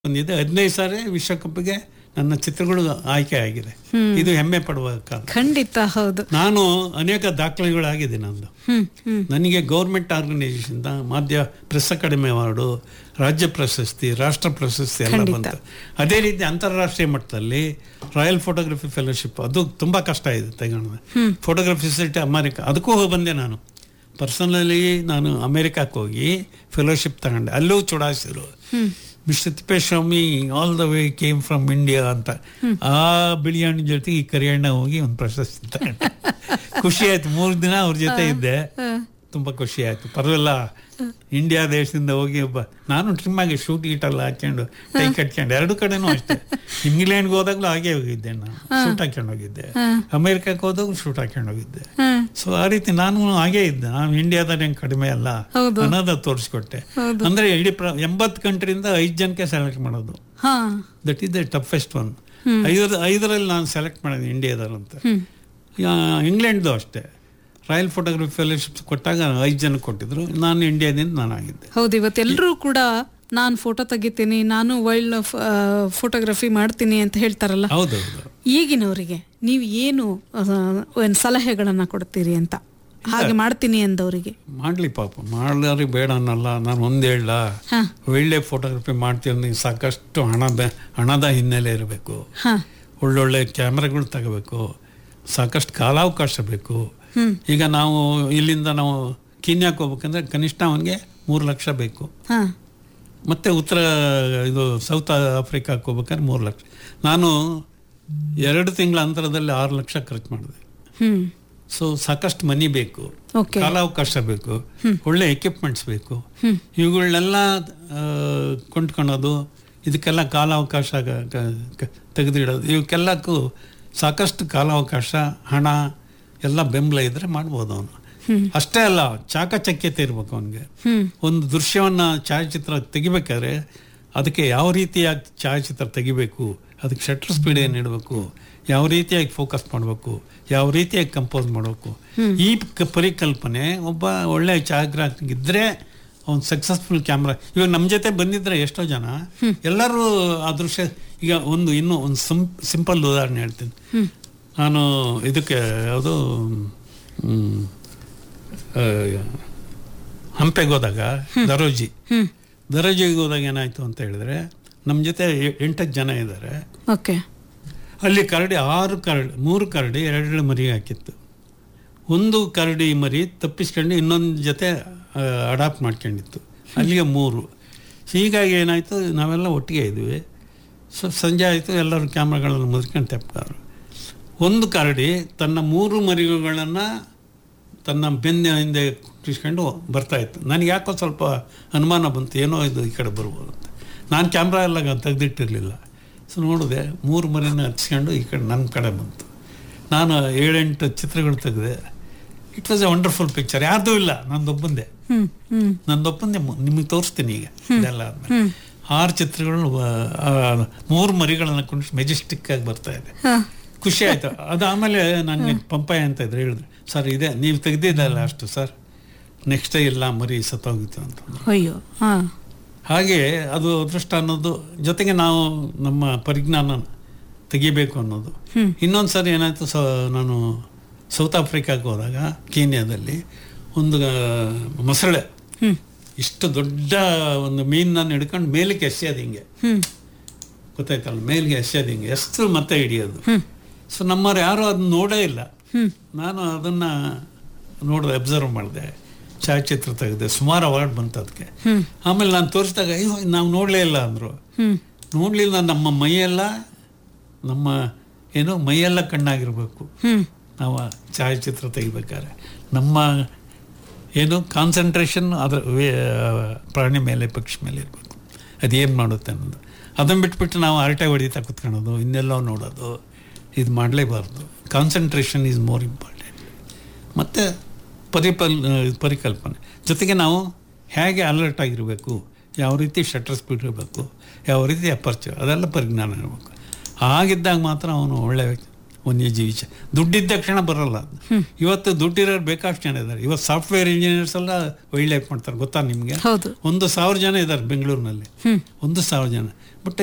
ಬಂದಿದೆ ಹದಿನೈದು ಸಾರಿ ವಿಶ್ವಕಪ್ಗೆ ನನ್ನ ಚಿತ್ರಗಳು ಆಯ್ಕೆ ಆಗಿದೆ ಇದು ಹೆಮ್ಮೆ ಪಡುವ ಕಾಲ ಖಂಡಿತ ಹೌದು ನಾನು ಅನೇಕ ದಾಖಲೆಗಳಾಗಿದೆ ನಂದು ಹ್ಮ್ ಹ್ಮ್ ನನಗೆ ಗೌರ್ಮೆಂಟ್ ಆರ್ಗನೈಸೇಷನ್ ಮಾಧ್ಯ ಪ್ರೆಸ್ ಅಕಾಡೆಮಿ ಅವಾರ್ಡು ರಾಜ್ಯ ಪ್ರಶಸ್ತಿ ರಾಷ್ಟ್ರ ಪ್ರಶಸ್ತಿ ಎಲ್ಲ ಖಂಡಿತ. ಬಂತು ಅದೇ ರೀತಿ ಅಂತಾರಾಷ್ಟ್ರೀಯ ಮಟ್ಟದಲ್ಲಿ ರಾಯಲ್ ಫೋಟೋಗ್ರಫಿ ಫೆಲೋಶಿಪ್ ಅದು ತುಂಬ ಕಷ್ಟ ಇದೆ ತಗೊಂಡು ಫೋಟೋಗ್ರಫಿ ಸೊಸೈಟಿ ಅಮೆರಿಕ ಅದಕ್ಕೂ ಹೋಗಿ ಬಂದೆ ನಾನು ಪರ್ಸನಲಿ ನಾನು ಅಮೆರಿಕಕ್ಕೆ ಹೋಗಿ ಫೆಲೋಶಿಪ್ ತಗೊಂಡೆ ಅಲ್ಲೂ ಚುಡಾಯಿಸಿರು mister Thippeswamy all the way came from India ಅಂತ ಆ ಬಿಳಿಯಣ್ಣ ಜೊತೆ ಈ ಕರಿಯಣ್ಣ ಹೋಗಿ ಒಂದು ಪ್ರಶಸ್ತಿ ತಗೊಂಡೆ ಖುಷಿ ಆಯ್ತು ಮೂರು ದಿನ ಅವ್ರ ಜೊತೆ ಇದ್ದೆ ತುಂಬಾ ಖುಷಿ ಆಯ್ತು ಪರವಾಗಿಲ್ಲ ಇಂಡಿಯಾ ದೇಶದಿಂದ ಹೋಗಿ ಒಬ್ಬ ನಾನು ಟ್ರಿಮ್ ಆಗಿ ಶೂಟ್ ಗೀಟ್ ಎಲ್ಲ ಹಾಕೊಂಡು ಟೈ ಕಟ್ಕೊಂಡು ಎರಡು ಕಡೆನೂ ಅಷ್ಟೇ ಇಂಗ್ಲೆಂಡ್ಗೆ ಹೋದಾಗಲೂ ಹಾಗೆ ಹೋಗಿದ್ದೆ ನಾನು ಶೂಟ್ ಹಾಕೊಂಡು ಹೋಗಿದ್ದೆ ಅಮೆರಿಕಕ್ಕೆ ಹೋದಾಗ ಶೂಟ್ ಹಾಕೊಂಡು ಹೋಗಿದ್ದೆ ಹ್ಮ್ ಸೊ ಆ ರೀತಿ ನಾನು ಹಾಗೆ ಇದ್ದೆ ನಾನು ಇಂಡಿಯಾದಲ್ಲಿ ಹೆಂಗ್ ಕಡಿಮೆ ಅಲ್ಲ ಹೌದು. ಅನ್ನೋದ ತೋರಿಸ್ಕೊಟ್ಟೆ ಅಂದ್ರೆ ಇಡೀ ಪ್ರ ಎಂಬತ್ತು ಕಂಟ್ರಿಯಿಂದ ಐದು ಜನಕ್ಕೆ ಸೆಲೆಕ್ಟ್ ಮಾಡೋದು ಹಾ that is the toughest one ಐದರ ಐದರಲ್ಲಿ ನಾನು ಸೆಲೆಕ್ಟ್ ಮಾಡಿದೆ ಇಂಡಿಯಾದಲ್ಲಂತ ಇಂಗ್ಲೆಂಡ್ದು ಅಷ್ಟೇ ರಾಯಲ್ ಫೋಟೋಗ್ರಫಿ ಫೆಲೋಶಿಪ್ ಕೊಟ್ಟಾಗ ಐದು ಜನ ಕೊಟ್ಟಿದ್ರು ನಾನು ಇಂಡಿಯಾದಿಂದ ನಾನು ಆಗಿದ್ದೆ ಹೌದು ಇವತ್ತೆಲ್ಲರೂ ಕೂಡ ನಾನು ಫೋಟೋ ತೆಗಿತೀನಿ ನಾನು ವೈಲ್ಡ್ ಫೋಟೋಗ್ರಫಿ ಮಾಡ್ತೀನಿ ಅಂತ ಹೇಳ್ತಾರಲ್ಲ ಹೌದೌದು ಈಗಿನವರಿಗೆ ನೀವು ಏನು ಆ, ಏನ್ ಸಲಹೆಗಳನ್ನ ಕೊಡ್ತೀರಿ ಅಂತ ಹಾಗೆ ಮಾಡ್ತೀನಿ ಅಂದವರಿಗೆ ಮಾಡ್ಲಿ ಪಾಪ ಮಾಡ್ಲಾರಿ ಬೇಡ ಅನ್ನಲ್ಲ ನಾನು ಒಂದು ಹೇಳ ಹಾ ಒಳ್ಳೆ ಫೋಟೋಗ್ರಫಿ ಮಾಡ್ತೀನಿ ಸಾಕಷ್ಟು ಹಣ ಬೆ- ಹಣದ ಹಿನ್ನೆಲೆ ಇರಬೇಕು ಹಾ ಒಳ್ಳೊಳ್ಳೆ ಕ್ಯಾಮ್ರಾಗಳು ತಗೋಬೇಕು ಸಾಕಷ್ಟು ಕಾಲಾವಕಾಶ ಬೇಕು ಹ್ಮ್ ಈಗ ನಾವು ಇಲ್ಲಿಂದ ನಾವು ಕೀನ್ಯಾಕ್ಕೆ ಹೋಗ್ಬೇಕಂದ್ರೆ ಕನಿಷ್ಠ ಅವನಿಗೆ ಮೂರು ಲಕ್ಷ ಬೇಕು ಹಾ ಮತ್ತೆ ಉತ್ತರ ಇದು ಸೌತ್ ಆಫ್ರಿಕಾಕ್ಕೆ ಹೋಗ್ಬೇಕಾದ್ರೆ ಮೂರು ಲಕ್ಷ ನಾನು ಎರಡು ತಿಂಗಳ ಅಂತರದಲ್ಲಿ ಆರು ಲಕ್ಷ ಖರ್ಚು ಮಾಡಿದೆ ಹ್ಮ್ ಸೊ ಸಾಕಷ್ಟು ಮನಿ ಬೇಕು ಓಕೆ ಕಾಲಾವಕಾಶ ಬೇಕು ಒಳ್ಳೆ ಎಕ್ವಿಪ್ಮೆಂಟ್ಸ್ ಬೇಕು ಹ್ಮ್. ಇವುಗಳನ್ನೆಲ್ಲ ಆ, ಕೊಂಡ್ಕೊಳೋದು ಇದಕ್ಕೆಲ್ಲ ಕಾಲಾವಕಾಶ ಗ- ಗ- ಗ- ತೆಗೆದಿಡೋದು ಇವಕ್ಕೆಲ್ಲಕ್ಕೂ ಸಾಕಷ್ಟು ಕಾಲಾವಕಾಶ ಹಣ ಎಲ್ಲ ಬೆಂಬಲ ಇದ್ರೆ ಮಾಡ್ಬೋದು ಅವನು ಅಷ್ಟೇ ಅಲ್ಲ ಚಾಕಚಕ್ಯತೆ ಇರ್ಬೇಕು ಅವನಿಗೆ ಹ್ಮ್ ಒಂದು ದೃಶ್ಯವನ್ನ ಛಾಯಾಚಿತ್ರ ತೆಗಿಬೇಕಾದ್ರೆ ಅದಕ್ಕೆ ಯಾವ ರೀತಿಯಾಗಿ ಛಾಯಾಚಿತ್ರ ತೆಗಿಬೇಕು ಅದಕ್ಕೆ ಶಟರ್ ಸ್ಪೀಡ್ ಏನು ಇಡಬೇಕು ಯಾವ ರೀತಿಯಾಗಿ ಫೋಕಸ್ ಮಾಡಬೇಕು ಯಾವ ರೀತಿಯಾಗಿ ಕಂಪೋಸ್ ಮಾಡಬೇಕು ಈ ಕ- ಪರಿಕಲ್ಪನೆ ಒಬ್ಬ ಒಳ್ಳೆ ಛಾಯಾಗ್ರಾಹಕನಿಗಿದ್ರೆ ಅವ್ನು ಸಕ್ಸಸ್ಫುಲ್ ಕ್ಯಾಮ್ರಾ ಇವಾಗ ನಮ್ಮ ಜೊತೆ ಬಂದಿದ್ರೆ ಎಷ್ಟೋ ಜನ ಎಲ್ಲರೂ ಆ ದೃಶ್ಯ ಈಗ ಒಂದು ಇನ್ನೂ ಒಂದು ಸಿಂಪಲ್ ಉದಾಹರಣೆ ಹೇಳ್ತೀನಿ ನಾನು ಇದಕ್ಕೆ ಯಾವುದು ಹ್ಮ್, ಆ, ಹಂಪೆಗೆ ಹೋದಾಗ ದರೋಜಿ ಹ್ಮ್ ದರೋಜಿಗೆ ಹೋದಾಗ ಏನಾಯ್ತು ಅಂತ ಹೇಳಿದ್ರೆ ನಮ್ಮ ಜೊತೆ ಎ- ಎಂಟತ್ತು ಜನ ಇದ್ದಾರೆ ಓಕೆ ಅಲ್ಲಿ ಕರಡಿ ಆರು ಕರಡಿ ಮೂರು ಕರಡಿ ಎರಡು ಮರಿ ಹಾಕಿತ್ತು ಒಂದು ಕರಡಿ ಮರಿ ತಪ್ಪಿಸ್ಕೊಂಡು ಇನ್ನೊಂದು ಜೊತೆ ಅಡಾಪ್ಟ್ ಮಾಡ್ಕೊಂಡಿತ್ತು ಅಲ್ಲಿಗೆ ಮೂರು ಹೀಗಾಗಿ ಏನಾಯಿತು ನಾವೆಲ್ಲ ಒಟ್ಟಿಗೆ ಇದ್ವಿ ಸೊ ಸಂಜೆ ಆಯಿತು ಎಲ್ಲರೂ ಕ್ಯಾಮ್ರಾಗಳನ್ನು ಮುದ್ಕೊಂಡು ತೆಪ್ಪಾರು ಒಂದು ಕರಡಿ ತನ್ನ ಮೂರು ಮರಿಗಳನ್ನು ತನ್ನ ಬೆನ್ನ ಹಿಂದೆ ಕುಟ್ಟಿಸ್ಕೊಂಡು ಬರ್ತಾ ಇತ್ತು ನನಗೆ ಯಾಕೋ ಸ್ವಲ್ಪ ಅನುಮಾನ ಬಂತು ಏನೋ ಇದು ಈ ಕಡೆ ಬರ್ಬೋದು ಅಂತ ನಾನು ಕ್ಯಾಮ್ರಾ ಎಲ್ಲ ತೆಗೆದಿಟ್ಟಿರಲಿಲ್ಲ ಸೊ ನೋಡಿದೆ ಮೂರು ಮರಿನ ಹಚ್ಕೊಂಡು ಈ ಕಡೆ ನನ್ನ ಕಡೆ ಬಂತು ನಾನು ಏಳೆಂಟು ಚಿತ್ರಗಳು ತೆಗೆದೆ it was a wonderful picture ಯಾರ್ದೂ ಇಲ್ಲ ನಂದೊಬ್ಬಂದೆ ಹ್ಮ್ ಹ್ಮ್ ನಂದೊಬ್ಬಂದೆ ನಿಮಗೆ ತೋರಿಸ್ತೀನಿ ಈಗ ಇದೆಲ್ಲ ಆದ್ಮೇಲೆ ಆರು ಚಿತ್ರಗಳು ಆ, ಮೂರು ಮರಿಗಳನ್ನು ಕುಣಿಸಿ ಮೆಜೆಸ್ಟಿಕ್ ಆಗಿ ಬರ್ತಾ ಇದೆ ಹಾ ಖುಷಿ ಆಯ್ತು ಅದಾದಮೇಲೆ ನನಗೆ ಪಂಪಾಯ ಅಂತ ಇದ್ರು ಹೇಳಿದ್ರು ಸರ್ ಇದೆ ನೀವು ತೆಗ್ದಿದ್ದಲ್ಲ ಅಷ್ಟು ಸರ್ ನೆಕ್ಸ್ಟ್ ಇಲ್ಲ ಮರಿ ಸತ್ತೋಗಿತ್ತು ಅಂತ ಅಯ್ಯೋ ಹಾ ಹಾಗೆ ಅದು ಅದೃಷ್ಟ ಅನ್ನೋದು ಜೊತೆಗೆ ನಾವು ನಮ್ಮ ಪರಿಜ್ಞಾನ ತೆಗಿಬೇಕು ಅನ್ನೋದು ಹ್ಮ್. ಇನ್ನೊಂದು ಸರಿ ಏನಾಯ್ತು ಸ ನಾನು ಸೌತ್ ಆಫ್ರಿಕಾಕ್ಕೆ ಹೋದಾಗ ಕೀನ್ಯಾದಲ್ಲಿ ಒಂದು ಆ, ಮೊಸಳೆ ಹ್ಮ್ ಇಷ್ಟು ದೊಡ್ಡ ಒಂದು ಮೀನನ್ನು ಹಿಡ್ಕೊಂಡು ಮೇಲಕ್ಕೆ ಎಸೆಯೋದು ಹಿಂಗೆ ಹ್ಮ್ ಗೊತ್ತಾಯ್ತಲ್ಲ ಮೇಲ್ಗೆ ಎಸೆಯೋದು ಹಿಂಗೆ ಎಷ್ಟು ಮತ್ತೆ ಹಿಡಿಯೋದು ಹ್ಮ್ ಸೊ ನಮ್ಮವ್ರು ಯಾರೂ ಅದನ್ನ ನೋಡೇ ಇಲ್ಲ ಹ್ಮ್ ನಾನು ಅದನ್ನ ನೋಡಿದೆ ಅಬ್ಸರ್ವ್ ಮಾಡಿದೆ ಛಾಯಾಚಿತ್ರ ತೆಗೆದೆ ಸುಮಾರು ಅವಾರ್ಡ್ ಬಂತು ಅದಕ್ಕೆ ಹ್ಮ್ ಆಮೇಲೆ ನಾನು ತೋರಿಸಿದಾಗ ಅಯ್ಯೋ ನಾವು ನೋಡಲೇ ಇಲ್ಲ ಅಂದರು ಹ್ಮ್ ನೋಡಲಿಲ್ಲ ನಮ್ಮ ಮೈಯೆಲ್ಲ ನಮ್ಮ ಏನು ಮೈಯೆಲ್ಲ ಕಣ್ಣಾಗಿರ್ಬೇಕು ಹ್ಮ್ ನಾವು ಆ ಛಾಯಾಚಿತ್ರ ತೆಗಿಬೇಕಾದ್ರೆ ನಮ್ಮ ಏನು ಕಾನ್ಸಂಟ್ರೇಷನ್ ಅದರ ವೇ- ಪ್ರಾಣಿ ಮೇಲೆ ಪಕ್ಷಿ ಮೇಲೆ ಇರಬೇಕು ಅದೇನು ಮಾಡುತ್ತೆ ಅನ್ನೋದು ಅದನ್ನು ಬಿಟ್ಬಿಟ್ಟು ನಾವು ಹರಟೆ ಹೊಡಿತಾ ಕುತ್ಕೊಳ್ಳೋದು ಇನ್ನೆಲ್ಲೋ ನೋಡೋದು ಇದು ಮಾಡಲೇಬಾರ್ದು ಕಾನ್ಸಂಟ್ರೇಷನ್ ಈಸ್ ಮೋರ್ ಇಂಪಾರ್ಟೆಂಟ್ ಮತ್ತು ಪರಿಪಲ್ ಪರಿಕಲ್ಪನೆ ಜೊತೆಗೆ ನಾವು ಹೇಗೆ ಅಲರ್ಟ್ ಆಗಿರಬೇಕು ಯಾವ ರೀತಿ ಶಟರ್ ಸ್ಪೀಡ್ ಇರಬೇಕು ಯಾವ ರೀತಿ ಅಪರ್ಚು ಅದೆಲ್ಲ ಪರಿಜ್ಞಾನ ಇರಬೇಕು ಹಾಗಿದ್ದಾಗ ಮಾತ್ರ ಅವನು ಒಳ್ಳೆ ವ್ಯಕ್ತಿ ವನ್ಯಜೀವಿ ಚ ದುಡ್ಡಿದ್ದ ತಕ್ಷಣ ಬರಲ್ಲ ಅದು. ಇವತ್ತು ದುಡ್ಡಿರೋರು ಬೇಕಾಷ್ಟು ಜನ ಇದ್ದಾರೆ ಇವತ್ತು ಸಾಫ್ಟ್ವೇರ್ ಇಂಜಿನಿಯರ್ಸ್ ಎಲ್ಲ ವೈಲ್ಡ್ ಲೈಫ್ ಮಾಡ್ತಾರೆ ಗೊತ್ತಾ ನಿಮಗೆ ಹೌದು ಒಂದು ಸಾವಿರ ಜನ ಇದ್ದಾರೆ ಬೆಂಗಳೂರಿನಲ್ಲಿ ಹ್ಮ್ ಒಂದು ಸಾವಿರ ಜನ ಬಟ್